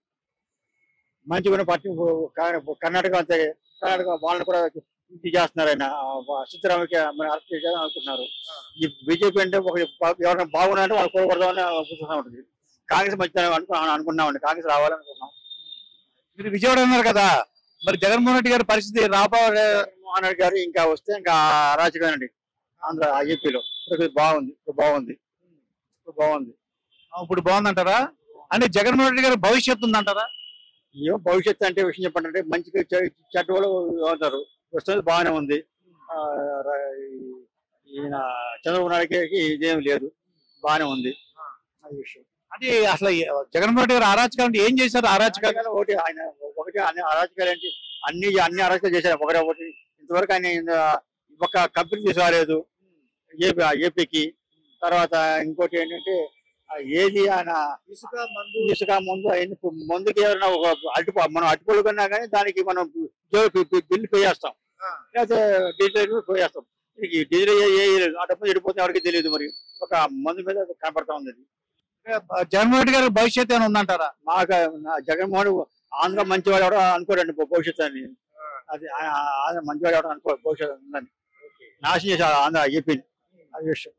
F: మంచిగా పార్టీ క- కర్ణాటక అంతే కర్ణాటక వాళ్ళని కూడా ఇది చేస్తున్నారు ఆయన సిద్ధరామయ్యకి మన అరెస్ట్ చేయాలని అనుకుంటున్నారు ఈ బీజేపీ అంటే ఒక ఎవరైనా బాగున్నారంటే వాళ్ళు కోరకూడదామని చూస్తూ ఉంటుంది కాంగ్రెస్ మంచిదని అనుకు అనుకున్నామండి కాంగ్రెస్ రావాలనుకున్నాం
A: మీరు విజయవాడ అన్నారు కదా మరి జగన్మోహన్ రెడ్డి గారి పరిస్థితి రాబోయే
F: మోహన్ రెడ్డి గారు ఇంకా వస్తే ఇంకా అరాచకమేనండి ఆంధ్ర ఏపీలో ఇప్పుడు బాగుంది ఇప్పుడు బాగుంది ఇప్పుడు బాగుంది
A: ఇప్పుడు బాగుందంటారా అంటే జగన్మోహన్ రెడ్డి గారి భవిష్యత్తు ఉందంటారా
F: ఏమో భవిష్యత్తు అంటే విషయం చెప్పండి మంచిగా చె- చెడ్డ వాళ్ళు అవుతారు ప్రస్తుతం బాగానే ఉంది ఆ, ర- ఈ- ఈయన చంద్రబాబు నాయుడుకి ఇదేం లేదు బాగానే ఉంది అది విషయం
A: అంటే అసలు ఈ జగన్మోహన్ రెడ్డి గారు అరాచకాలు అంటే ఏం చేశారు అరాచకాలు
F: అరాచకాలు ఒకటి ఆయన ఒకటి అన్ని అరాచకాలు ఏంటి అన్ని అన్ని అరాచకాలు చేశారు ఒకటి ఒకటి ఇంతవరకు ఆయన ఇంత ఒక కంపెనీ తీసుకురాలేదు ఏపీ ఏపీకి తర్వాత ఇంకోటి ఏంటంటే ఆ ఏది ఆయన
A: ఇసుక మందు
F: ఇసుక ముందు అయిన ముందుకి ఏదైనా ఒక అటుపు మనం అటుపులు కన్నా కానీ దానికి మనం జో- బి- బి- బిల్లు పే చేస్తాం
A: ఆ.
F: లేకపోతే డీజిల్ పే చేస్తాం ఈ డీజిల్ ఏ- ఏ లేదు ఆ డబ్బు చెడిపోతే ఎవరికి తెలియదు మరి ఒక మందు మీద అది కనపడతా ఉంది అది.
A: జగన్మోహన్ రెడ్డి గారి భవిష్యత్తు ఏమైనా ఉందంటారా
F: మాకు నా జగన్మోహన్ ఆంధ్ర మంచివాడు ఎవడో అనుకోరండి భ- భవిష్యత్తు అని అది ఆ- ఆ- ఆంధ్ర మంచివాడు ఎవడో అనుకో భవిష్యత్తు ఉందని నాశనం చేశారు ఆంధ్ర ఏపీని అది విషయం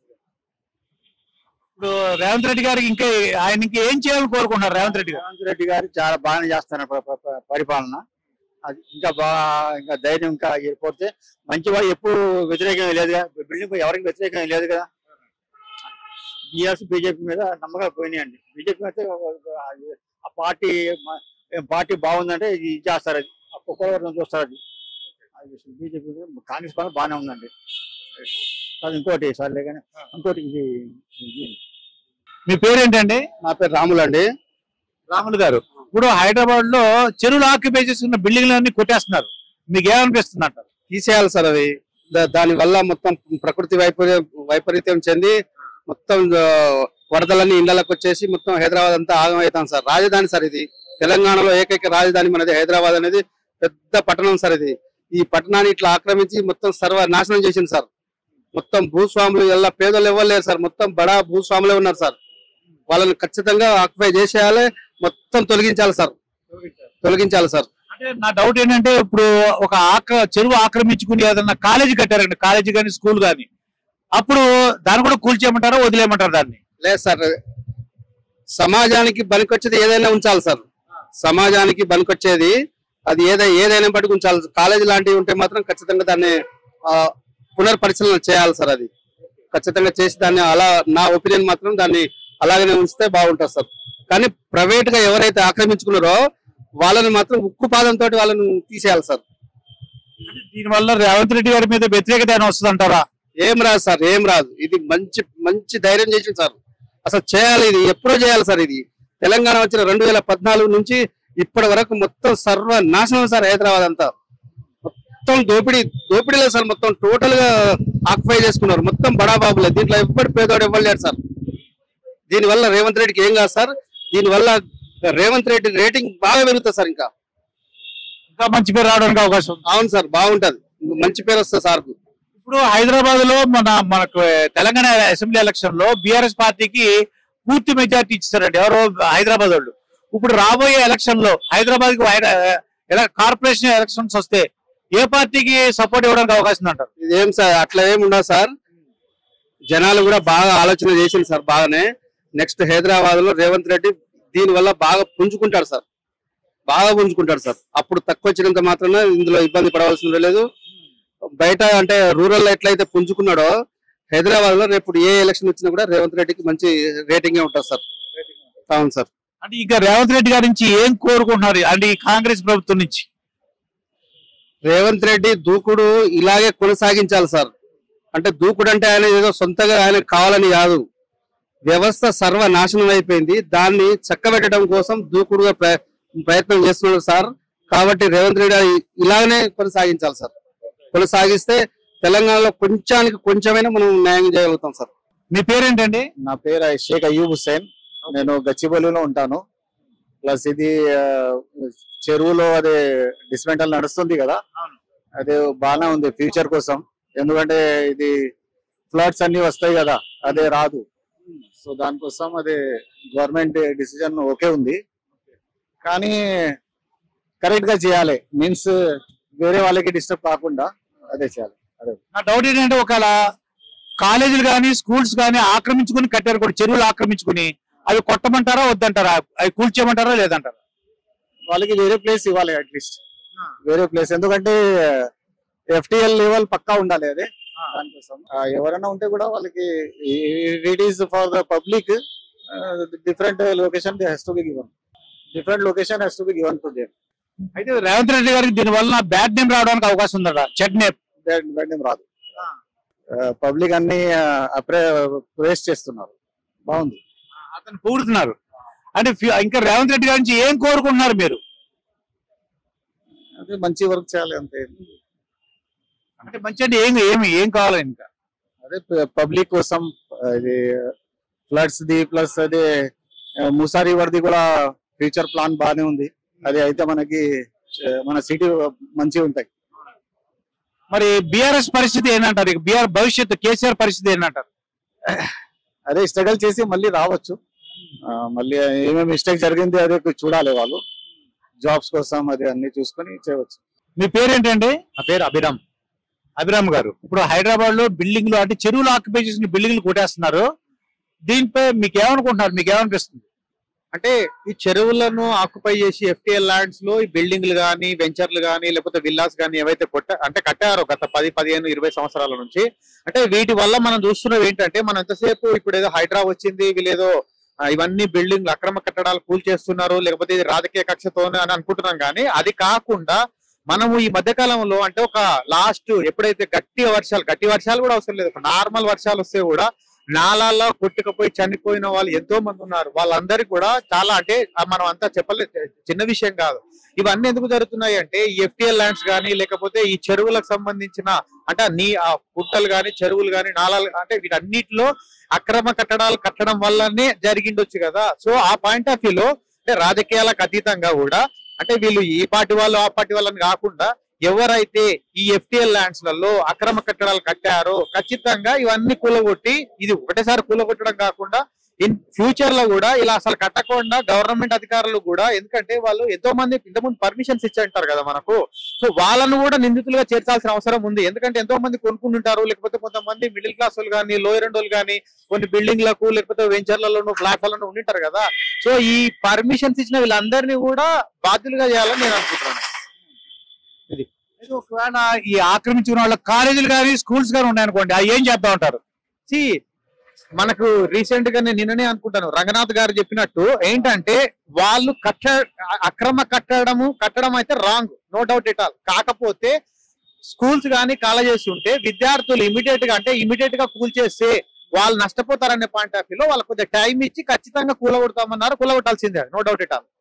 A: ఇప్పుడు రేవంత్ రెడ్డి గారికి ఇంకా ఆయన ఇంకా ఏం చేయాలని కోరుకుంటున్నారు రేవంత్ రెడ్డి గారు
F: రేవంత్ రెడ్డి గారు చాలా బాగానే చేస్తున్నారు ప- ప- ప- పరిపాలన అది ఇంకా బాగా ఇంకా ధైర్యం ఇంకా పోతే మంచివాడు ఎప్పుడు వ్యతిరేకం లేదుగా బిల్డింగ్ ఎవరికి వ్యతిరేకం లేదు కదా బీఆర్ఎస్ బీజేపీ మీద నమ్మకాలు పోయినాయండి బీజేపీ అయితే ఆ పార్టీ మ- ఏం పార్టీ బాగుందంటే ఇది చేస్తారు అది ఆ కుక్కలవర్గం చూస్తారు అది అది బీజేపీ కాంగ్రెస్ పార్టీ బాగానే ఉందండి అది ఇంకోటి సర్లే కానీ ఇంకోటి ఇది ఇది
A: మీ పేరేంటండి
F: నా పేరు రాములు అండి
A: రాములు గారు ఇప్పుడు హైదరాబాద్ లో చెరువులు ఆక్యుపై చేసుకున్న బిల్డింగ్లన్నీ కొట్టేస్తున్నారు మీకు ఏమనిపిస్తుంది అంటారు
G: తీసేయాలి సార్ అది దా- దాని వల్ల మొత్తం ప్రకృతి వైపర్యం వైపరీత్యం చెంది మొత్తం ఆ, వరదలన్నీ ఇళ్లకు వచ్చేసి మొత్తం హైదరాబాద్ అంతా ఆగమవుతాం సార్ రాజధాని సార్ ఇది తెలంగాణలో ఏకైక రాజధాని మనది హైదరాబాద్ అనేది పెద్ద పట్టణం సార్ ఇది ఈ పట్టణాన్ని ఇట్లా ఆక్రమించి మొత్తం సర్వ నాశనం చేసింది సార్ మొత్తం భూస్వాములు ఎలా పేదలు ఇవ్వలేరు సార్ మొత్తం బడా భూస్వాములే ఉన్నారు సార్ వాళ్ళని ఖచ్చితంగా ఆక్యుపై చేసేయాలి మొత్తం తొలగించాలి సార్ తొలగించాలి సార్
A: అంటే నా డౌట్ ఏంటంటే ఇప్పుడు ఒక ఆక్ర చెరువు ఆక్రమించుకుని ఏదన్నా కాలేజీ కట్టారండి కాలేజీ కానీ స్కూల్ కానీ అప్పుడు దాన్ని కూడా కూల్చేయమంటారా వదిలేయమంటారు దాన్ని
G: లేదు సార్ సమాజానికి పనికొచ్చేది ఏదైనా ఉంచాలి సార్ సమాజానికి పనికొచ్చేది అది ఏదైనా ఏదైనా బట్టి ఉంచాలి కాలేజీ లాంటివి ఉంటే మాత్రం ఖచ్చితంగా దాన్ని ఆ, పునర్పరిశీలన చేయాలి సార్ అది ఖచ్చితంగా చేసి దాన్ని అలా నా ఒపీనియన్ మాత్రం దాన్ని అలాగనే ఉంచితే బాగుంటుంది సార్ కానీ ప్రైవేట్ గా ఎవరైతే ఆక్రమించుకున్నారో వాళ్ళని మాత్రం ఉక్కు పాదంతో వాళ్ళని తీసేయాలి సార్
A: దీనివల్ల రేవంత్ రెడ్డి గారి మీద వ్యతిరేకత ఏమైనా వస్తుంది అంటారా
G: ఏం రాదు సార్ ఏం రాదు ఇది మంచి మంచి ధైర్యం చేసింది సార్ అసలు చేయాలి ఇది ఎప్పుడో చేయాలి సార్ ఇది తెలంగాణ వచ్చిన రెండు వేల పద్నాలుగు నుంచి ఇప్పటి వరకు మొత్తం సర్వ నాశనం సార్ హైదరాబాద్ అంతా మొత్తం దోపిడీ దోపిడీలో సార్ మొత్తం టోటల్ గా ఆక్యుపై చేసుకున్నారు మొత్తం బడాబాబులే దీంట్లో ఎవ్వడు పేదోడు ఇవ్వలేడు సార్ దీనివల్ల రేవంత్ రెడ్డికి ఏం కాదు సార్ దీనివల్ల రేవంత్ రెడ్డి రేటింగ్ బాగా పెరుగుతుంది సార్ ఇంకా
A: ఇంకా మంచి పేరు రావడానికి అవకాశం ఉంది
G: అవును సార్ బాగుంటది మంచి పేరు వస్తుంది సార్
A: ఇప్పుడు హైదరాబాద్ లో మన మనకు తెలంగాణ అసెంబ్లీ ఎలక్షన్ లో బీఆర్ఎస్ పార్టీకి పూర్తి మెజార్టీ ఇచ్చారండి ఎవరో హైదరాబాద్ వాళ్ళు ఇప్పుడు రాబోయే ఎలక్షన్ లో హైదరాబాద్ కి కార్పొరేషన్ ఎలక్షన్స్ వస్తే ఏ పార్టీకి సపోర్ట్ ఇవ్వడానికి అవకాశం ఉంది అంటారు
G: ఇదేం సార్ అట్లా ఏం ఉండదు సార్ జనాలు కూడా బాగా ఆలోచన చేసింది సార్ బాగానే నెక్స్ట్ హైదరాబాద్ లో రేవంత్ రెడ్డి దీని వల్ల బాగా పుంజుకుంటాడు సార్ బాగా పుంజుకుంటాడు సార్ అప్పుడు తక్కువ వచ్చినంత మాత్రాన ఇందులో ఇబ్బంది పడవలసిన లేదు బయట అంటే రూరల్ లో ఎట్లయితే పుంజుకున్నాడో హైదరాబాద్ లో రేపు ఏ ఎలక్షన్ వచ్చినా కూడా రేవంత్ రెడ్డికి మంచి రేటింగ్ ఉంటుంది సార్ అవును సార్
A: అంటే ఇక రేవంత్ రెడ్డి గారి నుంచి ఏం కోరుకుంటున్నారు అంటే ఈ కాంగ్రెస్ ప్రభుత్వం నుంచి
G: రేవంత్ రెడ్డి దూకుడు ఇలాగే కొనసాగించాలి సార్ అంటే దూకుడు అంటే ఆయన ఏదో సొంతగా ఆయన కావాలని కాదు వ్యవస్థ సర్వనాశనం అయిపోయింది దాన్ని చక్కబెట్టడం కోసం దూకుడుగా ప్రయ- ప్రయత్నం చేస్తున్నాడు సార్ కాబట్టి రేవంత్ రెడ్డి అది ఇలాగనే కొనసాగించాలి సార్ కొనసాగిస్తే తెలంగాణలో కొంచానికి కొంచెమైనా మనం న్యాయం చేయగలుగుతాం సార్
A: మీ పేరేంటండి
F: నా పేరు షేక్ అయ్యూబ్ హుస్సేన్ నేను గచ్చిబౌలిలో ఉంటాను ప్లస్ ఇది ఆ, చెరువులో అదే డిస్మెంటల్ నడుస్తుంది కదా అదే బాగానే ఉంది ఫ్యూచర్ కోసం ఎందుకంటే ఇది ఫ్లడ్స్ అన్ని వస్తాయి కదా అదే రాదు సో దానికోసం అదే గవర్నమెంట్ డిసిజన్ ఓకే ఉంది కానీ కరెక్ట్ గా చేయాలి మీన్స్ వేరే వాళ్ళకి డిస్టర్బ్ కాకుండా అదే చేయాలి
A: నా డౌట్ ఏంటంటే ఒకవేళ కాలేజీలు కానీ స్కూల్స్ కానీ ఆక్రమించుకుని కట్టారు కూడా చెరువులు ఆక్రమించుకుని అవి కొట్టమంటారా వద్దంటారా అవి కూల్చేయమంటారా లేదంటారా
F: వాళ్ళకి వేరే ప్లేస్ ఇవ్వాలి అట్లీస్ట్ వేరే ప్లేస్ ఎందుకంటే ఎఫ్టిఎల్ లెవెల్ పక్కా ఉండాలి అదే దానికోసం ఆ, ఎవరైనా ఉంటే కూడా వాళ్ళకి it is for the public different location has to be given different location has to be given to them
A: అయితే రేవంత్ రెడ్డి గారికి దీని వల్ల బ్యాడ్ నేమ్ రావడానికి అవకాశం ఉందట చెడ్ నేమ్
F: వెంటనే రాదు పబ్లిక్ అన్ని అప్రే ప్రేస్ చేస్తున్నారు బాగుంది
A: అతను పొగుడుతున్నారు అంటే ఫ్యూ- ఇంకా రేవంత్ రెడ్డి గారి నుంచి ఏం కోరుకుంటున్నారు మీరు
F: అదే మంచి వర్క్ చేయాలి అంతే
A: అంటే మంచి అంటే ఏం ఏం ఏం కావాలి ఇంకా
F: అదే పబ్లిక్ కోసం ఆ, ఇది ఫ్లడ్స్ ది ప్లస్ అదే ఆ, మూసా రివర్ ది కూడా ఫ్యూచర్ ప్లాన్ బాగానే ఉంది అది అయితే మనకి ఆ, మన సిటీ మంచిగా ఉంటాయి
A: మరి బీఆర్ఎస్ పరిస్థితి ఏంటంటారు ఇక బీఆర్ భవిష్యత్తు కేసీఆర్ పరిస్థితి ఏంటంటారు
F: అదే స్ట్రగల్ చేసి మళ్ళీ రావచ్చు ఆ, మళ్ళీ ఏమేమి మిస్టేక్ జరిగింది అదే చూడాలి వాళ్ళు జాబ్స్ కోసం అది అన్ని చూసుకొని చేయవచ్చు
A: మీ పేరేంటండి
F: నా పేరు అభిరామ్
A: అభిరామ్ గారు ఇప్పుడు హైదరాబాద్ లో బిల్డింగ్లు అంటే చెరువులు ఆక్యుపై చేసిన బిల్డింగ్లు కొట్టేస్తున్నారు దీనిపై మీకు ఏమనుకుంటున్నారు మీకు ఏమనిపిస్తుంది
H: అంటే ఈ చెరువులను ఆక్యుపై చేసి ఎఫ్టీఎల్ ల్యాండ్స్ లో ఈ బిల్డింగ్లు కానీ వెంచర్లు కానీ లేకపోతే విల్లాస్ కానీ ఏవైతే కొట్ట అంటే కట్టారో గత పది పదిహేను ఇరవై సంవత్సరాల నుంచి అంటే వీటి వల్ల మనం చూస్తున్నవి ఏంటంటే మనం ఎంతసేపు ఇప్పుడు ఏదో హైడ్రా వచ్చింది వీళ్ళేదో ఆ, ఇవన్నీ బిల్డింగ్లు అక్రమ కట్టడాలు కూల్చేస్తున్నారు లేకపోతే ఇది రాజకీయ కక్షతోనే అని అనుకుంటున్నాం కానీ అది కాకుండా మనము ఈ మధ్య కాలంలో అంటే ఒక లాస్ట్ ఎప్పుడైతే గట్టి వర్షాలు గట్టి వర్షాలు కూడా అవసరం లేదు నార్మల్ వర్షాలు వస్తే కూడా నాలాల్లో కొట్టుకుపోయి చనిపోయిన వాళ్ళు ఎంతో మంది ఉన్నారు వాళ్ళందరికీ కూడా చాలా అంటే ఆ మనం అంతా చెప్పలేదు చిన్న విషయం కాదు ఇవన్నీ ఎందుకు జరుగుతున్నాయి అంటే ఈ ఎఫ్టిఎల్ ల్యాండ్స్ కానీ లేకపోతే ఈ చెరువులకు సంబంధించిన అంటే నీ ఆ పుట్టలు కానీ చెరువులు కానీ నాలాలు అంటే వీటన్నిటిలో అక్రమ కట్టడాలు కట్టడం వల్లనే జరిగిండొచ్చు కదా సో ఆ పాయింట్ ఆఫ్ వ్యూలో అంటే రాజకీయాలకు అతీతంగా కూడా అంటే వీళ్ళు ఈ పార్టీ వాళ్ళు ఆ పార్టీ వాళ్ళని కాకుండా ఎవరైతే ఈ ఎఫ్టిఎల్ ల్యాండ్స్ లలో అక్రమ కట్టడాలు కట్టారో ఖచ్చితంగా ఇవన్నీ కూలగొట్టి ఇది ఒకటేసారి కూలగొట్టడం కాకుండా ఇన్ ఫ్యూచర్ లో కూడా ఇలా అసలు కట్టకుండా గవర్నమెంట్ అధికారులు కూడా ఎందుకంటే వాళ్ళు ఎంతో మంది ఇంతకుముందు పర్మిషన్స్ ఇచ్చాంటారు కదా మనకు సో వాళ్ళను కూడా నిందితులుగా చేర్చాల్సిన అవసరం ఉంది ఎందుకంటే ఎంతో మంది కొనుక్కుంటుంటారు లేకపోతే కొంతమంది మిడిల్ క్లాస్ వాళ్ళు కానీ లోయర్ అండ్ వాళ్ళు కానీ కొన్ని బిల్డింగ్లకు లేకపోతే వెంచర్లలోను ఫ్లాట్లను ఉండింటారు కదా సో ఈ పర్మిషన్స్ ఇచ్చిన వీళ్ళందరినీ కూడా బాధ్యులుగా చేయాలని నేను అనుకుంటున్నాను
A: అయితే ఒకవేళ ఈ ఆక్రమించుకున్న వాళ్ళ కాలేజీలు కానీ స్కూల్స్ కానీ ఉన్నాయనుకోండి అవి ఏం చేద్దాం అంటారు
H: See, మనకు రీసెంట్ గా నేను నిన్ననే అనుకుంటాను రంగనాథ్ గారు చెప్పినట్టు ఏంటంటే వాళ్ళు కట్ట అక్రమ కట్టడము కట్టడం అయితే wrong no doubt at all కాకపోతే స్కూల్స్ కానీ కాలేజెస్ ఉంటే విద్యార్థులు ఇమీడియట్ గా అంటే ఇమీడియట్ గా కూల్చేస్తే వాళ్ళు నష్టపోతారనే పాయింట్ ఆఫ్ వ్యూలో వాళ్ళకి కొద్దిగా టైం ఇచ్చి ఖచ్చితంగా కూలగొడతామన్నారు కూలగొట్టాల్సిందే నో డౌట్ ఎట్ ఆల్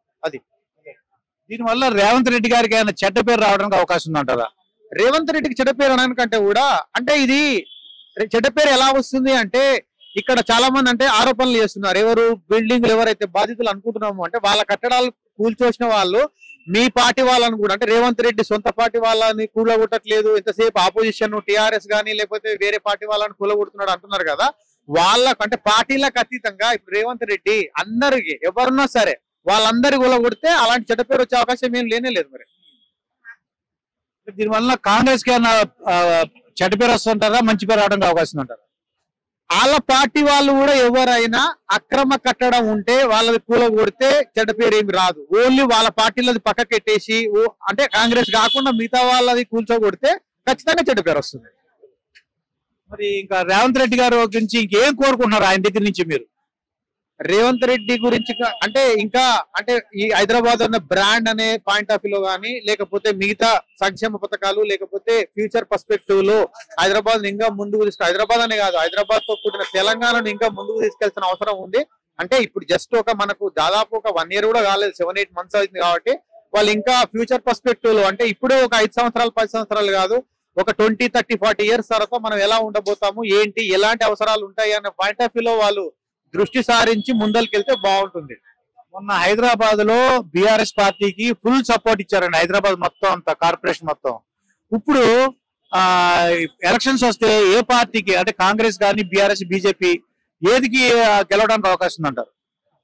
A: దీనివల్ల రేవంత్ రెడ్డి గారికి ఏమైనా చెడ్డ పేరు రావడానికి అవకాశం ఉందంటారా
H: రేవంత్ రెడ్డికి చెడ్డ పేరు అనడానికంటే కూడా అంటే ఇది చెడ్డ పేరు ఎలా వస్తుంది అంటే ఇక్కడ చాలా మంది అంటే ఆరోపణలు చేస్తున్నారు ఎవరు బిల్డింగ్లు ఎవరైతే బాధితులు అనుకుంటున్నాము అంటే వాళ్ళ కట్టడాలు కూల్చోసిన వాళ్ళు మీ పార్టీ వాళ్ళని కూడా అంటే రేవంత్ రెడ్డి సొంత పార్టీ వాళ్ళని కూలగొట్టట్లేదు ఎంతసేపు ఆపోజిషన్ టిఆర్ఎస్ కానీ లేకపోతే వేరే పార్టీ వాళ్ళని కూలగొడుతున్నాడు అంటున్నారు కదా వాళ్ళకు అంటే పార్టీలకు అతీతంగా ఇప్పుడు రేవంత్ రెడ్డి అందరికి ఎవరున్నా సరే వాళ్ళందరి కూలగొడితే అలాంటి చెడ్డ పేరు వచ్చే అవకాశం ఏం లేనే లేదు మరి
A: దీనివల్ల కాంగ్రెస్ కి ఏమైనా ఆ, చెడ్డ పేరు వస్తుంటారా మంచి పేరు రావడానికి అవకాశం ఉంటారా
H: వాళ్ళ పార్టీ వాళ్ళు కూడా ఎవరైనా అక్రమ కట్టడం ఉంటే వాళ్ళది కూల కొడితే చెడ్డ పేరు ఏమి రాదు ఓన్లీ వాళ్ళ పార్టీలది పక్కకెట్టేసి ఓ- అంటే కాంగ్రెస్ కాకుండా మిగతా వాళ్ళది కూల్చోగొడితే ఖచ్చితంగా చెడ్డ పేరు వస్తుంది
A: మరి ఇంకా రేవంత్ రెడ్డి గారు గురించి ఇంకేం కోరుకుంటున్నారు ఆయన దగ్గర నుంచి మీరు
H: రేవంత్ రెడ్డి గురించి కా- అంటే ఇంకా అంటే ఈ హైదరాబాద్ అన్న బ్రాండ్ అనే పాయింట్ ఆఫ్ వ్యూలో కానీ లేకపోతే మిగతా సంక్షేమ పథకాలు లేకపోతే ఫ్యూచర్ పర్స్పెక్టివ్ లో హైదరాబాద్ ఇంకా ముందుకు తీసుకు హైదరాబాద్ అనే కాదు హైదరాబాద్ తో కూడిన తెలంగాణను ఇంకా ముందుకు తీసుకెళ్తున్న అవసరం ఉంది అంటే ఇప్పుడు జస్ట్ ఒక మనకు దాదాపు ఒక వన్ ఇయర్ కూడా కాలేదు సెవెన్ ఎయిట్ మంత్స్ అవుతుంది కాబట్టి వాళ్ళు ఇంకా ఫ్యూచర్ పర్స్పెక్టివ్ లో అంటే ఇప్పుడే ఒక ఐదు సంవత్సరాలు పది సంవత్సరాలు కాదు ఒక ట్వంటీ థర్టీ ఫార్టీ ఇయర్స్ తర్వాత మనం ఎలా ఉండబోతాము ఏంటి ఎలాంటి అవసరాలు ఉంటాయి అనే పాయింట్ ఆఫ్ వ్యూలో వాళ్ళు దృష్టి సారించి ముందరికెళ్తే బాగుంటుంది
A: మొన్న హైదరాబాద్ లో బీఆర్ఎస్ పార్టీకి ఫుల్ సపోర్ట్ ఇచ్చారండి హైదరాబాద్ మొత్తం అంతా కార్పొరేషన్ మొత్తం ఇప్పుడు ఆ ఎలక్షన్స్ వస్తే ఏ పార్టీకి అంటే కాంగ్రెస్ కానీ బీఆర్ఎస్ బీజేపీ ఏదికి ఆ, గెలవడానికి అవకాశం ఉందంటారు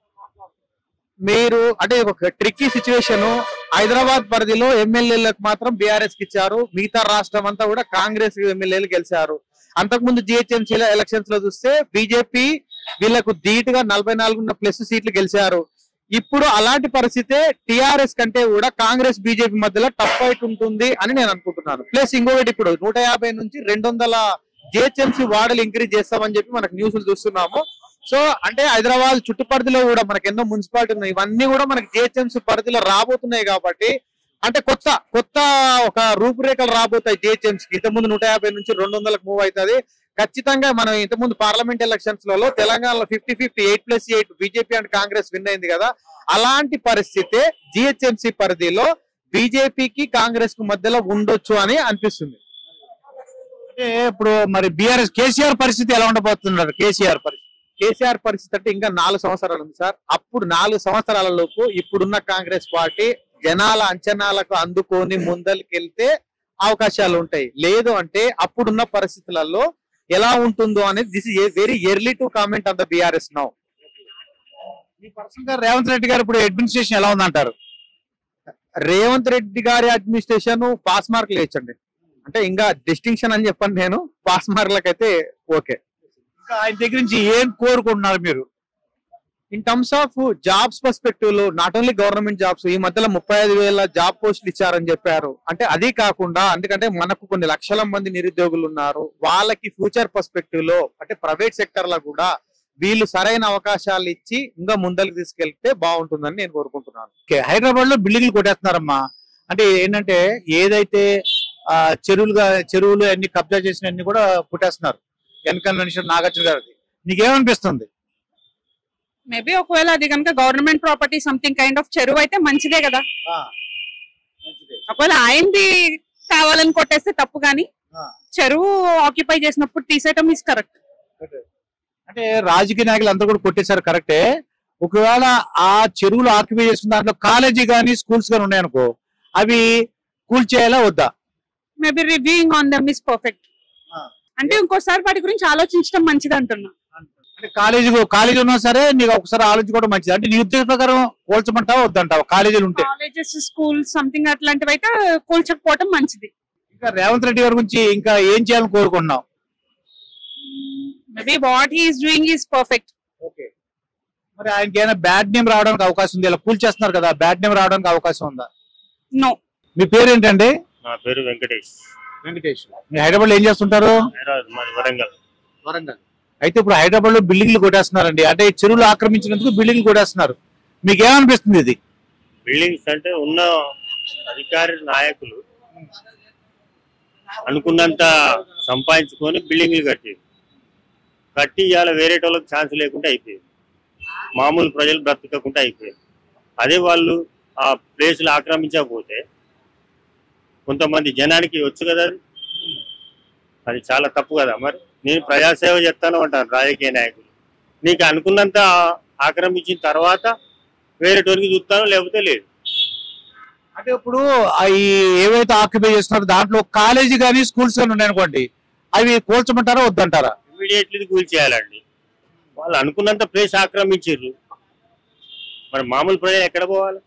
H: మీరు అంటే ఒక ట్రిక్కీ సిచ్యువేషన్ హైదరాబాద్ పరిధిలో ఎమ్మెల్యేలకు మాత్రం బీఆర్ఎస్ కి ఇచ్చారు మిగతా రాష్ట్రం అంతా కూడా కాంగ్రెస్ ఎమ్మెల్యేలు గెలిచారు అంతకుముందు జిహెచ్ఎంసీ ఎలక్షన్స్ లో చూస్తే బీజేపీ వీళ్ళకు ధీటుగా నలభై నాలుగు ప్లస్ సీట్లు గెలిచారు ఇప్పుడు అలాంటి పరిస్థితే టిఆర్ఎస్ కంటే కూడా కాంగ్రెస్ బీజేపీ మధ్యలో టఫ్ ఫైట్ ఉంటుంది అని నేను అనుకుంటున్నాను ప్లస్ ఇంకొకటి ఇప్పుడు నూట యాభై నుంచి రెండు వందల జిహెచ్ఎంసీ వార్డులు ఇంక్రీజ్ చేస్తామని చెప్పి మనకు న్యూస్లు చూస్తున్నాము సో అంటే హైదరాబాద్ చుట్టుపరిధిలో కూడా మనకి ఎన్నో మున్సిపాలిటీ ఉన్నాయి ఇవన్నీ కూడా మనకి జిహెచ్ఎంసీ పరిధిలో రాబోతున్నాయి కాబట్టి అంటే కొత్త కొత్త ఒక రూపురేఖలు రాబోతాయి జిహెచ్ఎంసీకి ఇంతకుముందు నూట యాభై నుంచి రెండు వందలకు మూవ్ అవుతుంది ఖచ్చితంగా మనం ఇంతకుముందు పార్లమెంట్ ఎలక్షన్స్ లలో తెలంగాణలో fifty fifty eight plus eight BJP and Congress win అయింది కదా అలాంటి పరిస్థితి జిహెచ్ఎంసీ పరిధిలో బీజేపీకి కాంగ్రెస్ కు మధ్యలో ఉండొచ్చు అని అనిపిస్తుంది
A: అంటే ఇప్పుడు మరి బీఆర్ఎస్ కేసీఆర్ పరిస్థితి ఎలా ఉండబోతున్నారు కేసీఆర్ పరిస్థితి
H: కేసీఆర్ పరిస్థితి అంటే ఇంకా నాలుగు సంవత్సరాలు ఉంది సార్ అప్పుడు నాలుగు సంవత్సరాల లోపు ఇప్పుడున్న కాంగ్రెస్ పార్టీ జనాల అంచనాలకు అందుకొని ముందరికెళ్తే అవకాశాలు ఉంటాయి లేదు అంటే అప్పుడున్న పరిస్థితులలో ఎలా ఉంటుందో అనేది this is very early to comment on the BRS now
A: మీ పర్సనల్ గా రేవంత్ రెడ్డి గారు ఇప్పుడు అడ్మినిస్ట్రేషన్ ఎలా ఉందంటారు
H: రేవంత్ రెడ్డి గారి అడ్మినిస్ట్రేషన్ పాస్ మార్కులు వేయచ్చండి అంటే ఇంకా డిస్టింక్షన్ అని చెప్పండి నేను పాస్ మార్కులకైతే ఓకే
A: ఇంకా ఆయన దగ్గర నుంచి ఏం కోరుకుంటున్నారు మీరు
H: in terms of jobs perspective లో నాట్ ఓన్లీ గవర్నమెంట్ జాబ్స్ ఈ మధ్యలో ముప్పై ఐదు వేల జాబ్ పోస్టులు ఇచ్చారని చెప్పారు అంటే అది కాకుండా ఎందుకంటే మనకు కొన్ని లక్షల మంది నిరుద్యోగులు ఉన్నారు వాళ్ళకి ఫ్యూచర్ పర్స్పెక్టివ్ లో అంటే ప్రైవేట్ సెక్టర్ లో కూడా వీళ్ళు సరైన అవకాశాలు ఇచ్చి ఇంకా ముందరికి తీసుకెళ్తే బాగుంటుందని నేను కోరుకుంటున్నాను
A: ఓకే హైదరాబాద్ లో బిల్డింగ్లు కొట్టేస్తున్నారమ్మా అంటే ఏంటంటే ఏదైతే ఆ చెరువులుగా చెరువులు అన్ని కబ్జా చేసిన అన్ని కూడా పుట్టేస్తున్నారు వెనకాల మనిషి నాగార్జున గారికి నీకేమనిపిస్తుంది
I: మేబీ ఒకవేళ అది కనుక government property something kind of చెరువు అయితే మంచిదే కదా ఒకవేళ ఆయనది కావాలని కొట్టేస్తే తప్పు కానీ
A: ఆ.
I: చెరువు ఆక్యుపై చేసినప్పుడు తీసేయటం ఈస్ కరెక్ట్
A: అంటే రాజకీయ నాయకులు అందరూ కూడా కొట్టేశారు కరెక్టే ఒకవేళ ఆ చెరువులు ఆక్యుపై చేసుకున్న దాంట్లో కాలేజీ కానీ స్కూల్స్ కానీ ఉన్నాయనుకో అవి కూల్చేయాలా వద్దా
I: maybe reviewing on them is perfect
A: ఆ.
I: అంటే ఇంకోసారి వాటి గురించి ఆలోచించడం మంచిది అంటున్నా
A: అంటే కాలేజీ కాలేజీ ఉన్నా సరే నీకు ఒకసారి ఆలోచించుకోవడం మంచిది అంటే నీ ఉద్దేశ ప్రకారం పోల్చమంటావా వద్దంటావా కాలేజీలు ఉంటే
I: కాలేజెస్ స్కూల్ సంథింగ్ అట్లాంటివి అయితే కూల్చకపోవటం మంచిది
A: ఇంకా రేవంత్ రెడ్డి గారి గురించి ఇంకా ఏం చేయాలని కోరుకుంటున్నావు
I: maybe what he's doing is perfect
A: okay మరి ఆయనకి ఏమైనా బ్యాడ్ నేమ్ రావడానికి అవకాశం ఉంది ఇలా కూల్చేస్తున్నారు కదా బ్యాడ్ నేమ్ రావడానికి అవకాశం ఉందా
I: నో
A: మీ పేరు ఏంటండి
J: నా పేరు వెంకటేష్
A: వెంకటేష్ మీ హైదరాబాద్ లో ఏం చేస్తుంటారు
J: హైదరాబాద్ మాది వరంగల్
A: వరంగల్ అయితే ఇప్పుడు హైదరాబాద్ లో బిల్డింగ్లు కొట్టేస్తున్నారండి అంటే ఈ చెరువులు ఆక్రమించినందుకు బిల్డింగ్లు కొట్టేస్తున్నారు మీకు ఏమనిపిస్తుంది ఇది
J: బిల్డింగ్స్ అంటే ఉన్న అధికారి నాయకులు అనుకున్నంత సంపాదించుకొని బిల్డింగ్లు కట్టేది కట్టి ఇవాళ వేరే వాళ్ళకి ఛాన్స్ లేకుండా అయిపోయింది మామూలు ప్రజలు బ్రతకకుండా అయిపోయింది అదే వాళ్ళు ఆ ప్లేస్లు ఆక్రమించకపోతే కొంతమంది జనానికి వచ్చు కదా అది అది చాలా తప్పు కదా మరి నేను ప్రజాసేవ చేస్తాను అంటాను రాజకీయ నాయకులు నీకు అనుకున్నంత ఆక్రమించిన తర్వాత వేరే టోనికి చూస్తాను లేకపోతే లేదు
A: అంటే ఇప్పుడు ఆ ఈ ఏవైతే ఆక్యుపై చేస్తున్నారో దాంట్లో కాలేజీ కానీ స్కూల్స్ కానీ ఉన్నాయనుకోండి అవి కూల్చమంటారా వద్దంటారా
J: ఇమీడియట్లీ కూల్చేయాలండి వాళ్ళు అనుకున్నంత ప్లేస్ ఆక్రమించారు మరి మామూలు ప్రజలు ఎక్కడ పోవాలి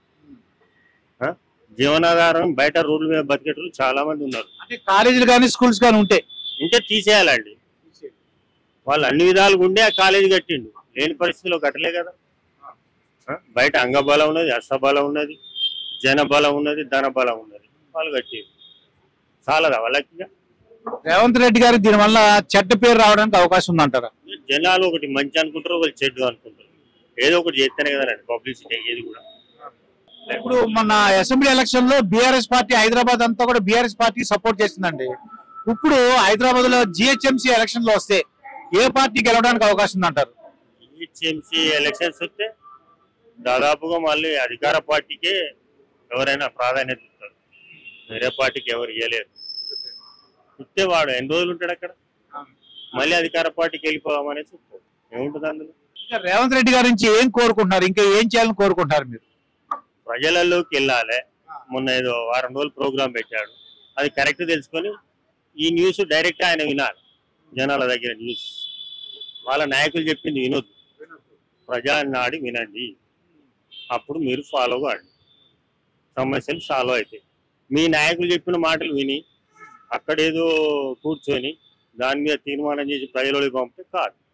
J: ఆ? జీవనాధారం బయట రోడ్ల మీద బతికేటోళ్ళు చాలా మంది ఉన్నారు
A: అంటే కాలేజీలు కానీ స్కూల్స్ కానీ ఉంటే
J: ఉంటే తీసేయాలండి వాళ్ళు అన్ని విధాలుగా ఉండే ఆ కాలేజీ కట్టిండు లేని పరిస్థితిలో కట్టలే కదా ఆ? బయట అంగబలం ఉన్నది అష్టబలం ఉన్నది జనబలం ఉన్నది ధనబలం ఉన్నది వాళ్ళు కట్టిండు చాలదా వాళ్ళకి ఇక?
A: రేవంత్ రెడ్డి గారికి దీనివల్ల చెడ్డ పేరు రావడానికి అవకాశం ఉందంటారా
J: జనాలు ఒకటి మంచి అనుకుంటారు ఒకటి చెడ్డు అనుకుంటారు ఏదో ఒకటి చేస్తేనే కదండి పబ్లిసిటీ అయ్యేది కూడా
A: ఇప్పుడు మొన్న అసెంబ్లీ ఎలక్షన్ లో బీఆర్ఎస్ పార్టీ హైదరాబాద్ అంతా కూడా బీఆర్ఎస్ పార్టీ సపోర్ట్ చేస్తుందండి ఇప్పుడు హైదరాబాద్ లో జిహెచ్ఎంసీ ఎలక్షన్ లో వస్తే ఏ పార్టీ గెలవడానికి అవకాశం ఉందంటారు
J: జిహెచ్ఎంసీ ఎలక్షన్స్ వస్తే దాదాపుగా మళ్ళీ అధికార పార్టీకే ఎవరైనా ప్రాధాన్యత ఇస్తారు వేరే పార్టీకి ఎవరు ఇవ్వలేరు ఇస్తే వాడు ఎన్ని రోజులు ఉంటాడు అక్కడ మళ్ళీ అధికార పార్టీకి వెళ్ళిపోదామనేసి ఏముంటుంది అందులో
A: ఇంకా రేవంత్ రెడ్డి గారి నుంచి ఏం కోరుకుంటున్నారు ఇంకా ఏం చేయాలని కోరుకుంటున్నారు మీరు
J: ప్రజలలోకి వెళ్ళాలి మొన్న ఏదో వారం రోజులు ప్రోగ్రామ్ పెట్టాడు అది కరెక్ట్ తెలుసుకొని ఈ న్యూస్ డైరెక్ట్ ఆయన వినాలి జనాల దగ్గర న్యూస్ వాళ్ళ నాయకులు చెప్పింది వినొద్దు ప్రజా నాడి వినండి అప్పుడు మీరు ఫాలో కాండి సమస్యలు సాల్వ్ అవుతాయి మీ నాయకులు చెప్పిన మాటలు విని అక్కడేదో కూర్చొని దాని మీద తీర్మానం చేసి ప్రజలలోకి పంపితే కాదు